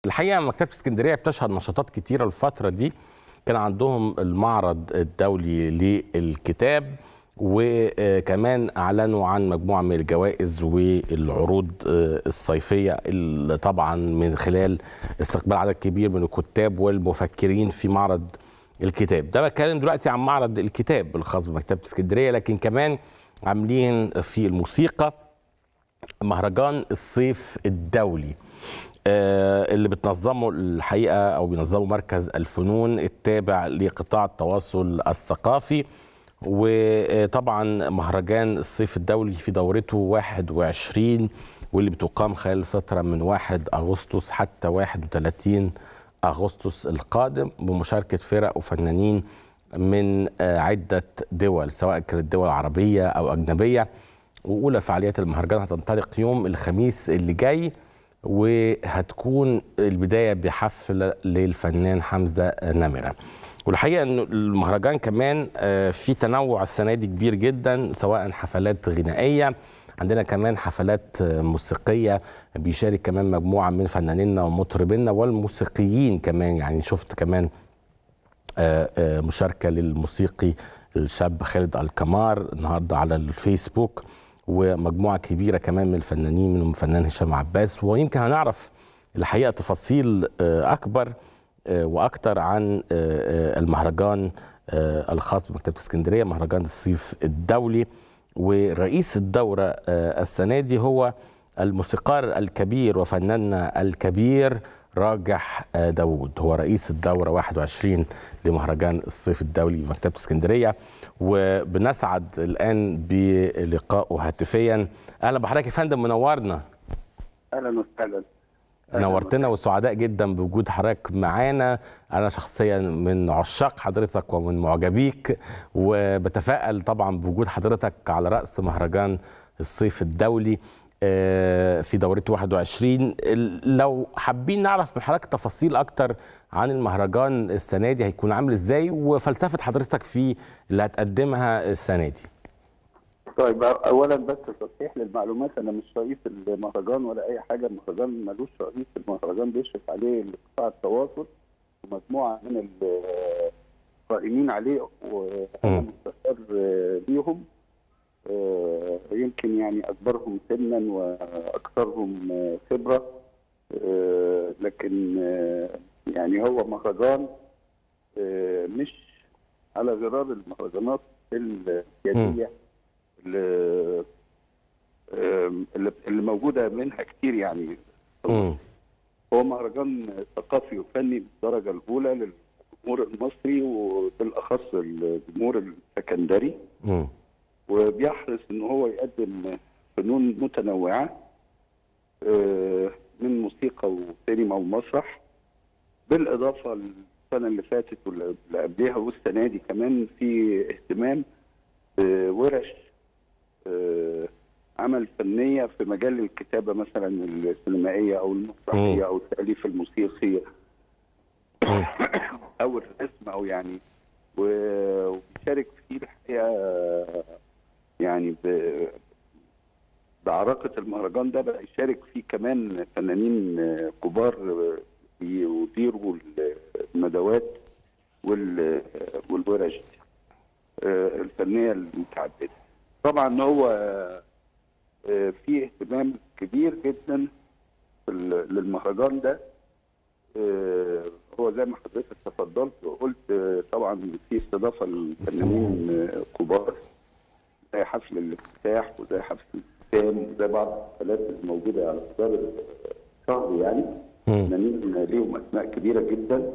الحقيقه مكتبه اسكندريه بتشهد نشاطات كتيره الفتره دي كان عندهم المعرض الدولي للكتاب وكمان اعلنوا عن مجموعه من الجوائز والعروض الصيفيه اللي طبعا من خلال استقبال عدد كبير من الكتاب والمفكرين في معرض الكتاب ده بتكلم دلوقتي عن معرض الكتاب الخاص بمكتبه اسكندريه لكن كمان عاملين في الموسيقى مهرجان الصيف الدولي اللي بتنظمه الحقيقه او بينظمه مركز الفنون التابع لقطاع التواصل الثقافي وطبعا مهرجان الصيف الدولي في دورته 21 واللي بتقام خلال الفتره من 1 اغسطس حتى 31 اغسطس القادم بمشاركه فرق وفنانين من عده دول سواء كانت دول عربيه او اجنبيه واولى فعاليات المهرجان هتنطلق يوم الخميس اللي جاي وهتكون البدايه بحفل للفنان حمزه نمره والحقيقه ان المهرجان كمان في تنوع السنه دي كبير جدا سواء حفلات غنائيه عندنا كمان حفلات موسيقيه بيشارك كمان مجموعه من فنانينا ومطربينا والموسيقيين كمان يعني شفت كمان مشاركه للموسيقي الشاب خالد الكمار النهارده على الفيسبوك ومجموعه كبيره كمان من الفنانين منهم الفنان هشام عباس ويمكن هنعرف الحقيقه تفاصيل اكبر واكثر عن المهرجان الخاص بمكتبه اسكندريه مهرجان الصيف الدولي ورئيس الدوره السنه دي هو الموسيقار الكبير وفناننا الكبير راجح داوود هو رئيس الدوره 21 لمهرجان الصيف الدولي بمكتبه اسكندريه وبنسعد الان بلقائه هاتفيا اهلا بحضرتك يا فندم منورنا اهلا وسهلا نورتنا وسعداء جدا بوجود حضرتك معانا انا شخصيا من عشاق حضرتك ومن معجبيك وبتفائل طبعا بوجود حضرتك على راس مهرجان الصيف الدولي في دورته 21 لو حابين نعرف من حضرتك تفاصيل اكتر عن المهرجان السنه دي هيكون عامل ازاي وفلسفه حضرتك في اللي هتقدمها السنه دي طيب اولا بس تصحيح للمعلومات انا مش رئيس المهرجان ولا اي حاجه المهرجان ملوش رئيس المهرجان بيشرف عليه قطاع التواصل ومجموعه من القائمين عليه وانا مستشار ليهم يمكن يعني اكبرهم سنا واكثرهم خبره لكن يعني هو مهرجان مش على غرار المهرجانات السياسيه اللي اللي موجوده منها كتير يعني هو مهرجان ثقافي وفني بالدرجه الاولى للجمهور المصري وبالاخص الجمهور السكندري وبيحرص ان هو يقدم فنون متنوعه من موسيقى وسينما ومسرح بالاضافه للسنه اللي فاتت واللي قبلها والسنه دي كمان في اهتمام بورش عمل فنيه في مجال الكتابه مثلا السينمائيه او المسرحيه او التاليف الموسيقي او الرسم او يعني وبيشارك فيه الحقيقه يعني بعراقه المهرجان ده بقى يشارك فيه كمان فنانين كبار بيديروا الندوات والورش الفنيه المتعدده. طبعا هو في اهتمام كبير جدا للمهرجان ده هو زي ما حضرتك تفضلت وقلت طبعا في استضافه لفنانين كبار زي حفل الافتتاح وزي حفل الاختتام وزي بعض الحفلات الموجوده على مدار الشهر يعني فنانين ليهم اسماء كبيره جدا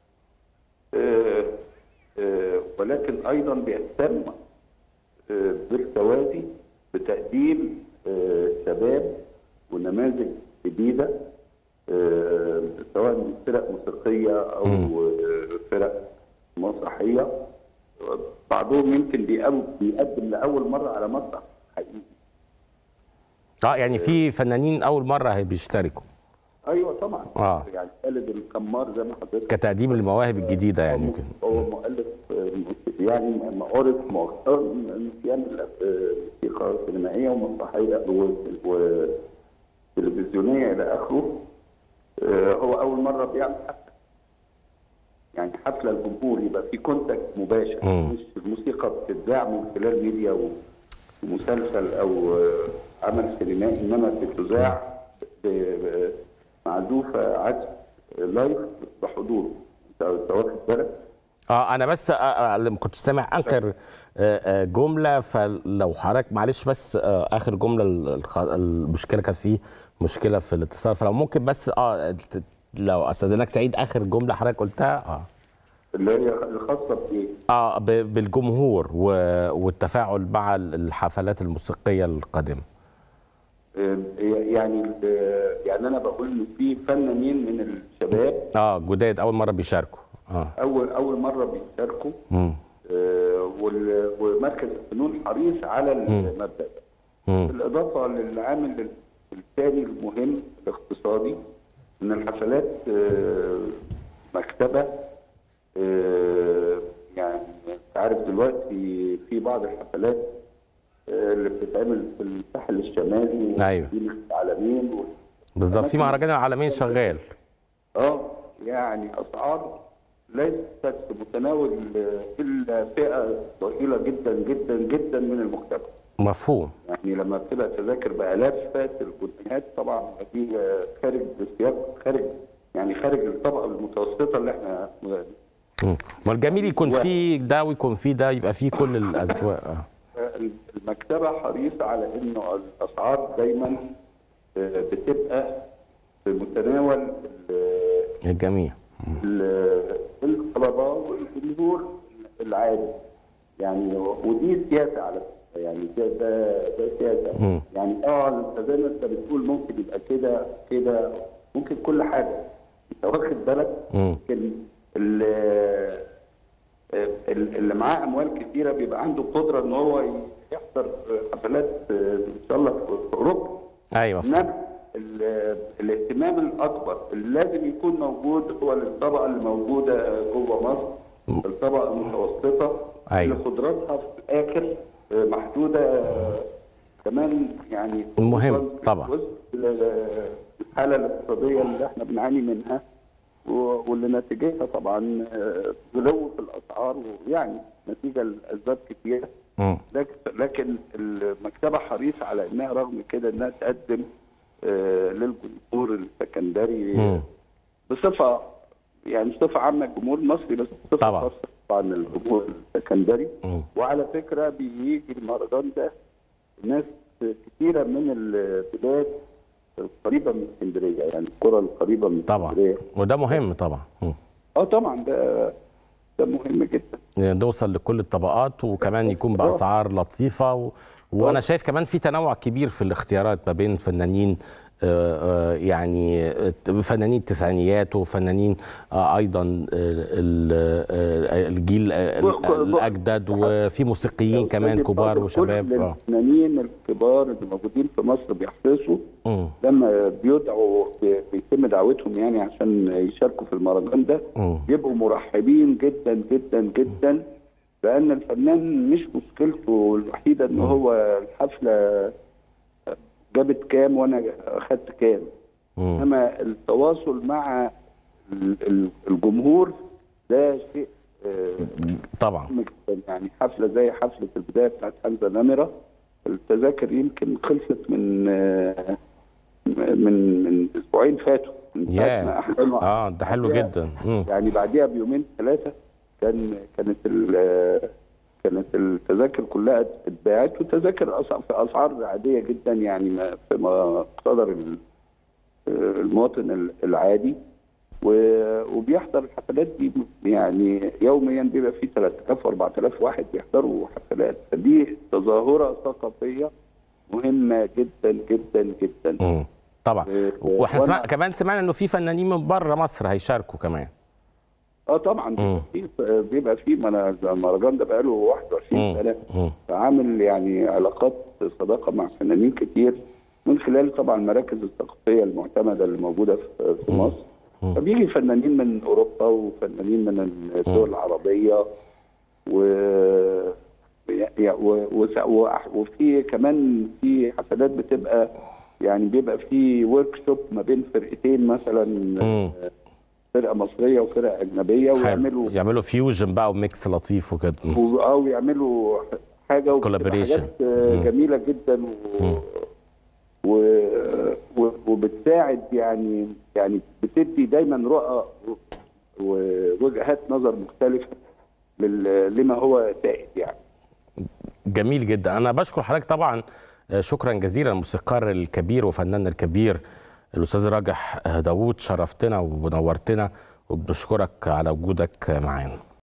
ولكن ايضا بيهتم بالتوازي بتقديم شباب ونماذج جديده سواء من فرق موسيقيه او فرق مسرحيه بعضهم يمكن بيقدم لاول مره على مسرح حقيقي اه يعني في فنانين اول مره بيشتركوا ايوه طبعا اه يعني خالد الكمار زي ما حضرتك كتقديم المواهب الجديده يعني يمكن هو مؤلف يعني معرف مؤخرا يعمل موسيقى سينمائيه ومسرحيه وتلفزيونيه الى اخره آه، هو اول مره بيعمل حفله يعني حفله الجمهور يبقى في كونتاكت مباشر مم. مش الموسيقى بتتذاع من خلال ميديا ومسلسل او آه، عمل سينمائي انما بتذاع ب- ب- معزوفه عزف لايف بحضور انت أنت واخد بالك؟ اه انا بس آه، آه، لما كنت سامع اخر آه، آه، جمله فلو حضرتك معلش بس آه، اخر جمله ال- الخ- المشكله كانت فيه مشكله في الاتصال فلو ممكن بس اه ت- لو استاذنك تعيد اخر جمله حضرتك قلتها اه اللي هي الخاصه بايه؟ اه ب- بالجمهور و- والتفاعل مع الحفلات الموسيقيه القادمه آه، يعني ال- يعني انا بقول ان في فنانين من الشباب اه جداد اول مره بيشاركوا اه اول اول مره بيشاركوا مم. آه، وال- ومركز الفنون حريص على المبدا ده مم. بالاضافه للعامل الثاني المهم الاقتصادي ان الحفلات آه، مكتبه آه، يعني انت عارف دلوقتي في بعض الحفلات آه، اللي بتتعمل في الساحل الشمالي أيوة. ومدينة العالمين و... بالظبط في مهرجان العالمين شغال اه يعني اسعار ليست في متناول آه، الا فئه ضئيله جدا جدا جدا من المجتمع مفهوم يعني لما بتبقى تذاكر بالافات الجنيهات طبعا دي آه، خارج السياق خارج يعني خارج الطبقه المتوسطه اللي احنا مم. ما الجميل يكون في ده ويكون في ده يبقى في كل الاذواق آه. المكتبه حريصه على انه الاسعار دايما آه، بتبقى في متناول ال- الجميع ال- الطلبه والجمهور العادي يعني ودي سياسه على فكره يعني ده ده, ده سياسه مم. يعني اه انت زي ما انت بتقول ممكن يبقى كده كده ممكن كل حاجه انت واخد بالك مم. لكن ال- ال- اللي معاه اموال كثيره بيبقى عنده قدره ان هو يحضر حفلات ان شاء الله في اوروبا ايوه مفهوم. انما ال- الاهتمام الاكبر اللي لازم يكون موجود هو للطبقه اللي موجوده جوه مصر الطبقه المتوسطه أيوة. اللي قدراتها في الاخر محدوده كمان يعني المهم طبعا. وسط الحاله الاقتصاديه اللي احنا بنعاني منها و- واللي نتيجتها طبعا آه، غلو في الاسعار ويعني نتيجه لاسباب كثيره مم. لكن لكن المكتبه حريصه على انها رغم كده انها تقدم آه، للجمهور السكندري مم. بصفه يعني بصفه عامه الجمهور المصري بس بصفه طبعا. خاصه طبعا الجمهور السكندري مم. وعلى فكره بيجي المهرجان ده ناس كثيره من البلاد القريبه من اسكندريه يعني القرى القريبه من طبعا اسكندريه وده مهم طبعا مم. اه طبعا ده ده مهم جدا نوصل لكل الطبقات وكمان يكون باسعار لطيفه و... وانا شايف كمان في تنوع كبير في الاختيارات ما بين فنانين آه، آه، يعني آه، فنانين التسعينيات وفنانين آه، ايضا آه، ال- آه، الجيل آه، ب- ب- الاجدد وفي موسيقيين كمان أستاذ كبار فاضل، وشباب كل اه الفنانين الكبار اللي موجودين في مصر بيحرصوا مم. لما بيدعوا بي- بيتم دعوتهم يعني عشان يشاركوا في المهرجان ده مم. بيبقوا مرحبين جدا جدا جدا لان الفنان مش مشكلته الوحيده ان هو الحفله جابت كام وانا اخدت كام مم. انما التواصل مع ال- ال- الجمهور ده شيء آه، طبعا مهم جدا يعني حفله زي حفله البدايه بتاعت حمزه نمره التذاكر يمكن خلصت من آه، من من اسبوعين فاتوا من ساعة ما ياه أحلام- اه ده حلو بعديها- جدا مم. يعني بعديها بيومين ثلاثه كان كانت ال- كانت التذاكر كلها اتباعت والتذاكر أس- في اسعار عاديه جدا يعني ما في مقتدر ال- المواطن ال- العادي و- وبيحضر الحفلات دي يعني يوميا بيبقى في 3000 و4000 واحد بيحضروا حفلات فدي تظاهره ثقافيه مهمه جدا جدا جدا مم. طبعا آه، واحنا وأنا- سمع... كمان سمعنا انه في فنانين من بره مصر هيشاركوا كمان اه طبعا مم. بيبقى في بيبقى في ما أنا المهرجان ده بقاله 21 مم. سنه مم. فعامل يعني علاقات صداقه مع فنانين كتير من خلال طبعا المراكز الثقافيه المعتمده اللي موجوده في في مصر فبيجي فنانين من اوروبا وفنانين من الدول العربيه و يا- و- وس- و- وفي كمان في حفلات بتبقى يعني بيبقى في ورك شوب ما بين فرقتين مثلا مم. فرقه مصريه وفرقه اجنبيه حلو. ويعملوا يعملوا فيوجن بقى وميكس لطيف وكده مم. و- او يعملوا حاجه وبتبقى Collaboration. حاجات آه، مم. جميله جدا و... مم. و... و... وبتساعد يعني يعني بتدي دايما رؤى و- ووجهات نظر مختلفه لل... لما هو سائد يعني جميل جدا انا بشكر حضرتك طبعا آه، شكرا جزيلا الموسيقار الكبير وفنان الكبير الاستاذ راجح آه، داوود شرفتنا ونورتنا وبنشكرك على وجودك معانا